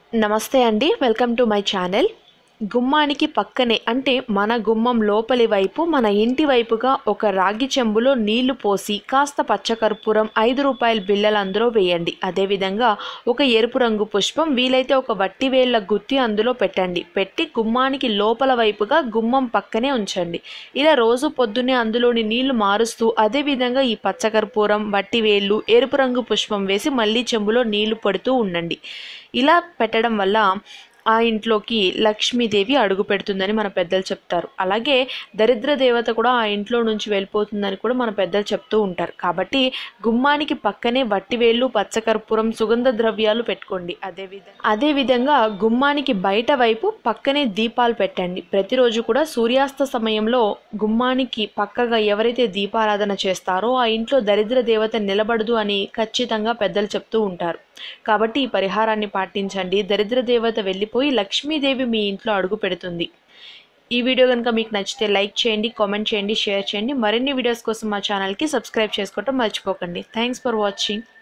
నమస్తే అండి welcome to my channel గుమ్మానికి పక్కనే అంటే మన గుమ్మం లోపలి వైపు మన ఇంటి వైపుగా ఒక రాగి చెంబులో నీళ్లు పోసి కాస్త పచ్చకర్పూరం ఐదు రూపాయల బిళ్ళలు అందులో వేయండి అదేవిధంగా ఒక ఎరుపు రంగు పుష్పం వీలైతే ఒక వట్టి వేళ్ళ గుత్తి అందులో పెట్టండి పెట్టి గుమ్మానికి లోపల వైపుగా గుమ్మం పక్కనే ఉంచండి ఇలా రోజు పొద్దున్నే అందులోని నీళ్లు మారుస్తూ అదేవిధంగా ఈ పచ్చకర్పూరం వట్టి వేళ్ళు ఎరుపు రంగు పుష్పం వేసి మళ్ళీ చెంబులో నీళ్లు పడుతూ ఉండండి ఇలా పెట్టడం వల్ల ఆ ఇంట్లోకి లక్ష్మీదేవి అడుగు పెడుతుందని మన పెద్దలు చెప్తారు అలాగే దరిద్ర దేవత కూడా ఆ ఇంట్లో నుంచి వెళ్ళిపోతుందని కూడా మన పెద్దలు చెప్తూ ఉంటారు కాబట్టి గుమ్మానికి పక్కనే వట్టివేళ్ళు పచ్చకర్పూరం సుగంధ ద్రవ్యాలు పెట్టుకోండి అదే విధంగా అదే విధంగా గుమ్మానికి బయట వైపు పక్కనే దీపాలు పెట్టండి ప్రతిరోజు కూడా సూర్యాస్త సమయంలో గుమ్మానికి పక్కగా ఎవరైతే దీపారాధన చేస్తారో ఆ ఇంట్లో దరిద్ర దేవత నిలబడదు అని ఖచ్చితంగా పెద్దలు చెప్తూ ఉంటారు కాబట్టి ఈ పరిహారాన్ని పాటించండి దరిద్ర దేవత వెళ్ళిపోయి లక్ష్మీదేవి మీ ఇంట్లో అడుగు పెడుతుంది ఈ వీడియో కనుక మీకు నచ్చితే లైక్ చేయండి కామెంట్ చేయండి షేర్ చేయండి మరిన్ని వీడియోస్ కోసం మా ఛానల్కి సబ్స్క్రైబ్ చేసుకోవటం మర్చిపోకండి థ్యాంక్స్ ఫర్ వాచింగ్